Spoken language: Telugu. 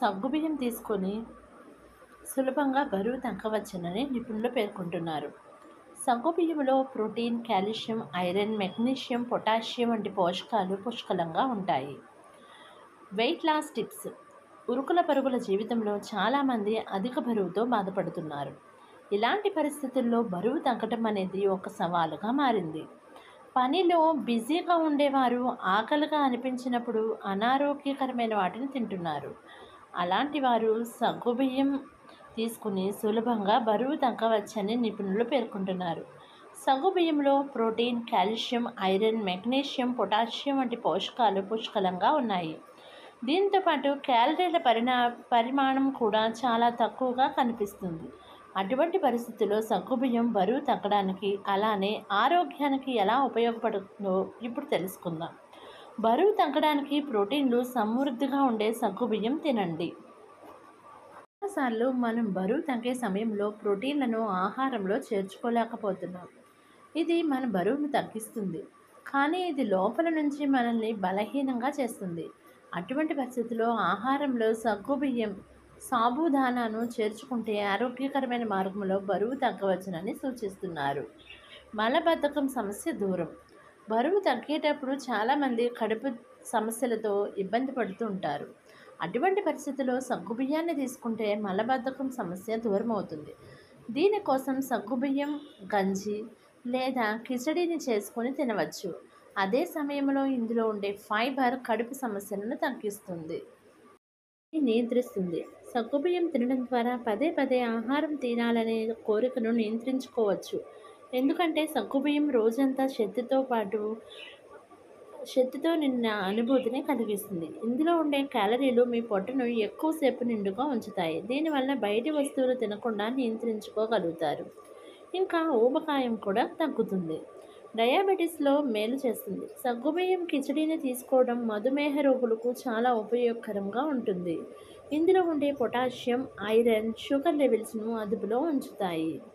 సగ్గుబియ్యం తీసుకొని సులభంగా బరువు తగ్గవచ్చునని నిపుణులు పేర్కొంటున్నారు సగ్గుబియ్యంలో protein calcium iron magnesium potassium వంటి పోషకాలు పుష్కలంగా ఉంటాయి వెయిట్ లాస్ టిప్స్ ఉరుకుల పరుగుల జీవితంలో చాలామంది అధిక బరువుతో బాధపడుతున్నారు ఇలాంటి పరిస్థితుల్లో బరువు తగ్గటం అనేది ఒక సవాలుగా మారింది పనిలో బిజీగా ఉండేవారు ఆకలిగా అనిపించినప్పుడు అనారోగ్యకరమైన వాటిని తింటున్నారు అలాంటి వారు సగ్గుబియ్యం తీసుకుని సులభంగా బరువు తగ్గవచ్చని నిపుణులు పేర్కొంటున్నారు సగ్గుబియ్యంలో protein calcium iron magnesium potassium వంటి పోషకాలు పుష్కలంగా ఉన్నాయి దీంతోపాటు క్యాలరీల పరిణా పరిమాణం కూడా చాలా తక్కువగా కనిపిస్తుంది అటువంటి పరిస్థితుల్లో సగ్గుబియ్యం బరువు తగ్గడానికి అలానే ఆరోగ్యానికి ఎలా ఉపయోగపడుతుందో ఇప్పుడు తెలుసుకుందాం బరువు తగ్గడానికి ప్రోటీన్లు సమృద్ధిగా ఉండే సగ్గుబియ్యం తినండి చాలాసార్లు మనం బరువు తగ్గే సమయంలో ప్రోటీన్లను ఆహారంలో చేర్చుకోలేకపోతున్నాం ఇది మన బరువును తగ్గిస్తుంది కానీ ఇది లోపల నుంచి మనల్ని బలహీనంగా చేస్తుంది అటువంటి పరిస్థితుల్లో ఆహారంలో సగ్గుబియ్యం సాబుదానాను చేర్చుకుంటే ఆరోగ్యకరమైన మార్గంలో బరువు తగ్గవచ్చునని సూచిస్తున్నారు మలబద్ధకం సమస్య దూరం బరువు తగ్గేటప్పుడు చాలామంది కడుపు సమస్యలతో ఇబ్బంది పడుతూ ఉంటారు అటువంటి పరిస్థితుల్లో సగ్గుబియ్యాన్ని తీసుకుంటే మలబద్ధకం సమస్య దూరం అవుతుంది దీనికోసం సగ్గుబియ్యం గంజి లేదా కిచడీని చేసుకొని తినవచ్చు అదే సమయంలో ఇందులో ఉండే ఫైబర్ కడుపు సమస్యలను తగ్గిస్తుంది నియంత్రిస్తుంది సగ్గుబియ్యం తినడం ద్వారా పదే పదే ఆహారం తినాలనే కోరికను నియంత్రించుకోవచ్చు ఎందుకంటే సగ్గుబియ్యం రోజంతా శక్తితో పాటు శక్తితో నిన్న అనుభూతిని కలిగిస్తుంది ఇందులో ఉండే క్యాలరీలు మీ పొట్టను ఎక్కువసేపు నిండుగా ఉంచుతాయి దీనివల్ల బయటి వస్తువులు తినకుండా నియంత్రించుకోగలుగుతారు ఇంకా ఊబకాయం కూడా తగ్గుతుంది డయాబెటీస్లో మేలు చేస్తుంది సగ్గుబియ్యం కిచడీని తీసుకోవడం మధుమేహ రోగులకు చాలా ఉపయోగకరంగా ఉంటుంది ఇందులో ఉండే పొటాషియం ఐరన్ షుగర్ లెవెల్స్ను అదుపులో ఉంచుతాయి